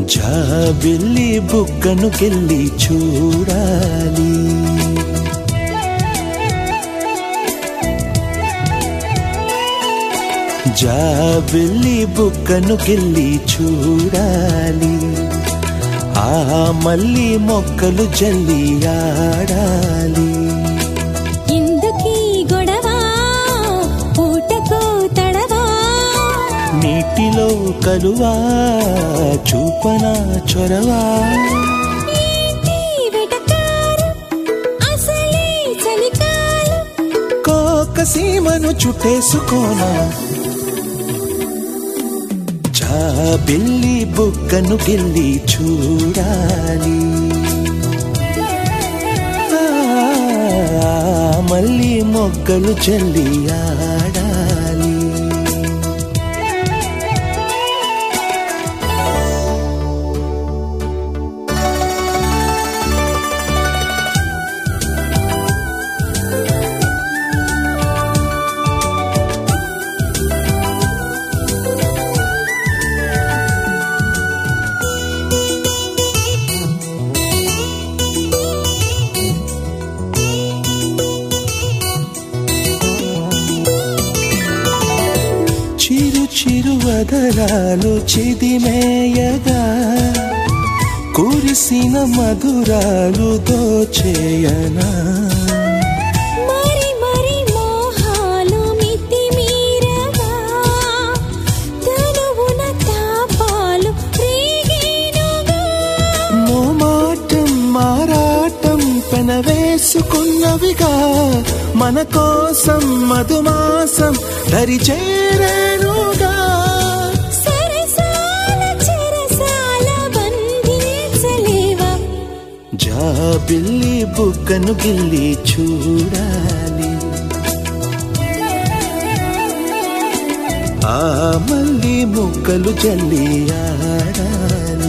జాబిల్లి బుగ్గను కెళ్ళి చూడాలి జాబిల్లి బుగ్గను కెళ్ళి చూడాలి ఆ మళ్ళీ మొక్కలు జల్లి ఆడాలి ఎందుకీ గొడవ పూటకో తడవా నీటిలో కలువా చూపన చొరవా ఏంటి వెటకారం అసలే చలికాలం కోక సీమను చుట్టేసుకోనా జాబిల్లి బుగ్గను గిల్లి చూడాలి ఆ, మళ్ళీ మొగ్గలు జల్లి ఆడాలి చిరు చిరు వదరాలు చిదిమేయగా కురిసిన మధురాలు దోచేయనా మరి మరి మోహాలు మితిమీరగా తనువున తాపాలు రేగేనుగా మోమాటం మారాటం పెనవేసుకున్నవిగా మన కోసం మధుమాసం దరి చేరేనుగా సరసాల చెరసాల బంధించలేవా జాబిల్లి బుగ్గను గిల్లి చూడాలి ఆ మళ్ళీ ముక్కలు జల్లి ఆడాలి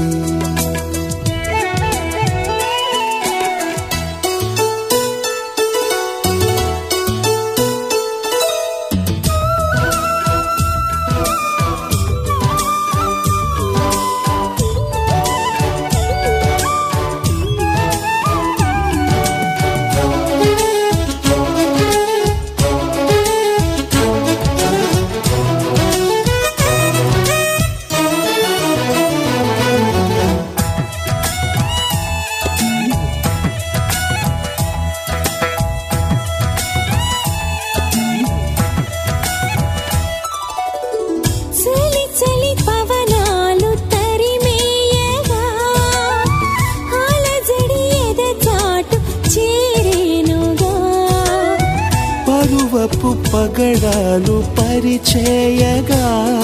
చలి చలి పవనాలు తరిమేయగా అలజడి ఎదచాటు చేరేనుగా పరువపు పగడాలు పరిచయగా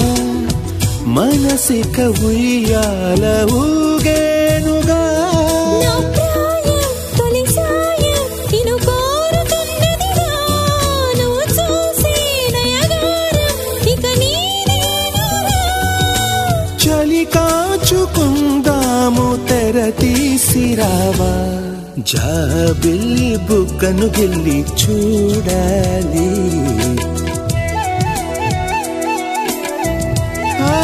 మనసిక ఉయ్యాల ఊగేనుగా నా ప్రాయం తొలి సాయం నిన్ను కోరుతున్నదిగా నువ్వు చూసే నయగారం ఇక నీదేనుగా చలి కాచుకుందాము తెర తీసిరావా జాబిల్లి బుగ్గను గిల్లి చూడాలి ఆ,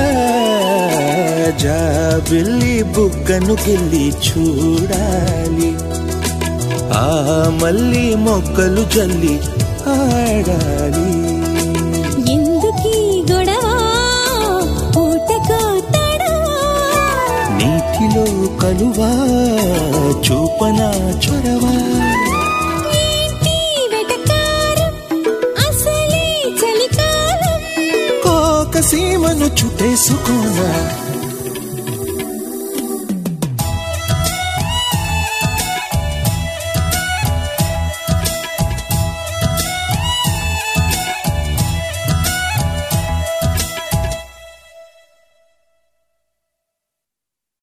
జాబిల్లి బుగ్గను గిల్లి చూడాలి ఆ మళ్ళీ మొక్కలు జల్లి ఆడాలి ఎందుకీ గొడవ పూటకో తడవా నీటిలో కలువా చూపన చొరవా ఏంటి వెటకారం అసలే చలికాలం కోక సీమను చుట్టేసుకోనా